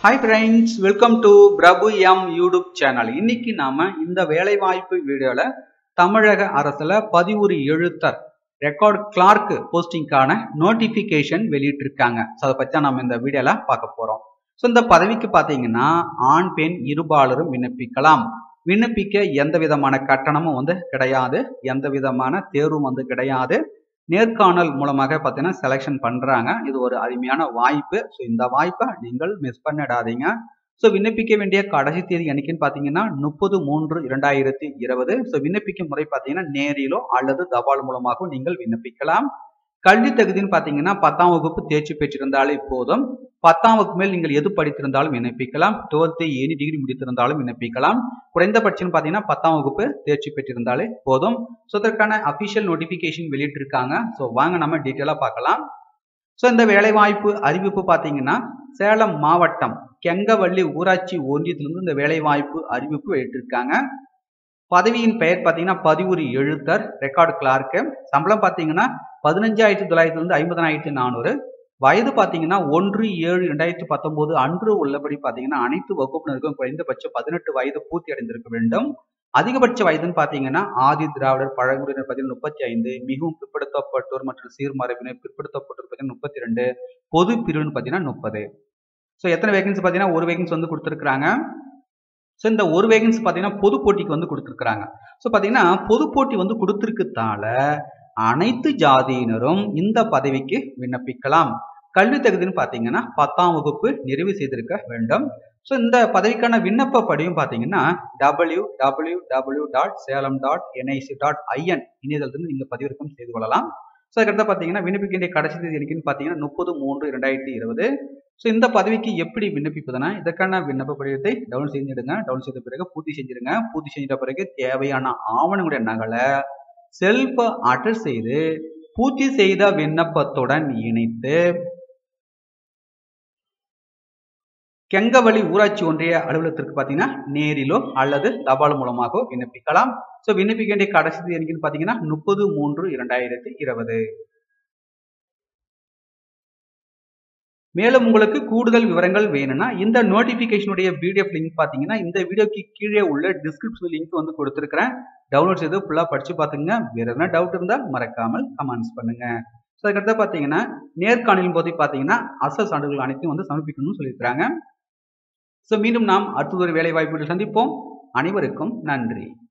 hi friends welcome to Prabhu M YouTube channel இன்னைக்கு நாம இந்த வேலைவாய்ப்பு வீடியோல தமிழக அரசுல பதிவுறு எழுத்தர் ரெக்கார்ட் கிளார்க் போஸ்டிங்கான நோட்டிபிகேஷன் வெளியிட்டிருக்காங்க ஸோ அதை பற்றி தான் நம்ம இந்த வீடியோல பார்க்க போறோம் ஸோ இந்த பதவிக்கு பார்த்தீங்கன்னா ஆண் பெண் இருபாலரும் விண்ணப்பிக்கலாம் விண்ணப்பிக்க எந்த விதமான கட்டணமும் வந்து கிடையாது எந்த விதமான தேர்வும் வந்து கிடையாது நேர்காணல் மூலமாக பார்த்தீங்கன்னா செலெக்ஷன் பண்ணுறாங்க இது ஒரு அருமையான வாய்ப்பு ஸோ இந்த வாய்ப்பை நீங்கள் மிஸ் பண்ணிடாதீங்க ஸோ விண்ணப்பிக்க வேண்டிய கடைசி தேதி என்னைக்குன்னு பார்த்தீங்கன்னா முப்பது மூன்று இரண்டாயிரத்தி இருபது ஸோ விண்ணப்பிக்கும் முறை பார்த்தீங்கன்னா நேரிலோ அல்லது தபால் மூலமாகவும் நீங்கள் விண்ணப்பிக்கலாம் கல்வி தகுதின்னு பார்த்தீங்கன்னா பத்தாம் வகுப்பு தேர்ச்சி பெற்றிருந்தாலே போதும் பத்தாம் வகுப்பு மேல் நீங்கள் எது படித்திருந்தாலும் விண்ணப்பிக்கலாம் டுவெல்த்து எனி டிகிரி முடித்திருந்தாலும் விண்ணப்பிக்கலாம் குறைந்தபட்சம் பார்த்தீங்கன்னா பத்தாம் வகுப்பு தேர்ச்சி பெற்றிருந்தாலே போதும் ஸோ இதற்கான அஃபிஷியல் நோட்டிஃபிகேஷன் வெளியிட்டிருக்காங்க ஸோ வாங்க நம்ம டீட்டெயிலாக பார்க்கலாம் ஸோ இந்த வேலைவாய்ப்பு அறிவிப்பு பார்த்தீங்கன்னா சேலம் மாவட்டம் கெங்கவள்ளி ஊராட்சி ஒன்றியத்திலிருந்து இந்த வேலைவாய்ப்பு அறிவிப்பு வெளியிட்டிருக்காங்க பதவியின் பெயர் பார்த்தீங்கன்னா பதிவுரி எழுத்தர் ரெக்கார்டு கிளார்க்கு சம்பளம் பார்த்தீங்கன்னா பதினஞ்சாயிரத்தி தொள்ளாயிரத்துலேருந்து ஐம்பதனாயிரத்தி நானூறு வயது பார்த்தீங்கன்னா ஒன்று ஏழு ரெண்டாயிரத்தி பத்தொம்போது அன்று உள்ளபடி பார்த்தீங்கன்னா அனைத்து வகுப்பினருக்கும் குறைந்தபட்சம் பதினெட்டு வயது பூர்த்தி அடைந்திருக்க வேண்டும் அதிகபட்ச வயதுன்னு பார்த்தீங்கன்னா ஆதி திராவிடர் பழங்குடியினர் பார்த்தீங்கன்னா முப்பத்தி ஐந்து மிகவும் பிற்படுத்தப்பட்டோர் மற்றும் சீர்மரபினர் பிற்படுத்தப்பட்டோர் பார்த்தீங்கன்னா முப்பத்தி ரெண்டு பொது பிரிவுன்னு பார்த்தீங்கன்னா முப்பது ஸோ எத்தனை வேகன்சி பார்த்தீங்கன்னா ஒரு வேகன்சி வந்து கொடுத்துருக்குறாங்க ஸோ இந்த ஒரு வேகன்சி பார்த்தீங்கன்னா பொது போட்டிக்கு வந்து கொடுத்துருக்குறாங்க ஸோ பார்த்தீங்கன்னா பொது போட்டி வந்து கொடுத்துருக்கத்தால அனைத்து ஜாதியினரும் இந்த பதவிக்கு விண்ணப்பிக்கலாம் கல்வி தகுதின்னு பார்த்தீங்கன்னா பத்தாம் வகுப்பு நிறைவு செய்திருக்க வேண்டும் ஸோ இந்த பதவிக்கான விண்ணப்ப படியும் பார்த்தீங்கன்னா W W W dot Salem dot NIC dot IN இணையதளத்திலிருந்து நீங்கள் பதிவிறக்கம் செய்து கொள்ளலாம் ஸோ அதுக்கடுத்து பார்த்தீங்கன்னா விண்ணப்பிக்க வேண்டிய கடைசி தேதி என்னைக்குன்னு பார்த்தீங்கன்னா முப்பது மூன்று ரெண்டாயிரத்தி இருபது ஸோ இந்த பதவிக்கு எப்படி விண்ணப்பிப்பதுனா இதற்கான விண்ணப்ப படிவத்தை டவுன்லோட் செஞ்சிடுங்க டவுன்லோட் செய்த பிறகு பூர்த்தி செஞ்சிருங்க பூர்த்தி செஞ்சிட்ட பிறகு தேவையான ஆவணங்களுடைய நகலை செல்ஃப் அட்டர் செய்து பூர்த்தி செய்த விண்ணப்பத்துடன் இணைத்து கெங்கவழி ஊராட்சி ஒன்றிய அலுவலகத்திற்கு பார்த்தீங்கன்னா நேரிலோ அல்லது தபால் மூலமாகவோ விண்ணப்பிக்கலாம் ஸோ விண்ணப்பிக்க வேண்டிய கடைசி தேதின்னு பார்த்தீங்கன்னா முப்பது மூன்று இரண்டாயிரத்தி இருபது மேலும் உங்களுக்கு கூடுதல் விவரங்கள் வேணும்னா இந்த நோட்டிபிகேஷனுடைய பிடிஎஃப் லிங்க் பார்த்தீங்கன்னா இந்த வீடியோக்கு கீழே உள்ள டிஸ்கிரிப்ஷன் லிங்க் வந்து கொடுத்துருக்கிறேன் டவுன்லோட் செய்து ஃபுல்லாக படிச்சு பார்த்துங்க வேற எதனா டவுட் இருந்தால் மறக்காமல் கமெண்ட்ஸ் பண்ணுங்க ஸோ அதுக்கடுத்து பார்த்தீங்கன்னா நேர்காணலின் போது பார்த்தீங்கன்னா அசல் சான்றுகள் அனைத்தையும் வந்து சமர்ப்பிக்கணும்னு சொல்லியிருக்கிறாங்க ஸோ மீண்டும் நாம் அடுத்ததொரு வேலை வாய்ப்புகள் சந்திப்போம் அனைவருக்கும் நன்றி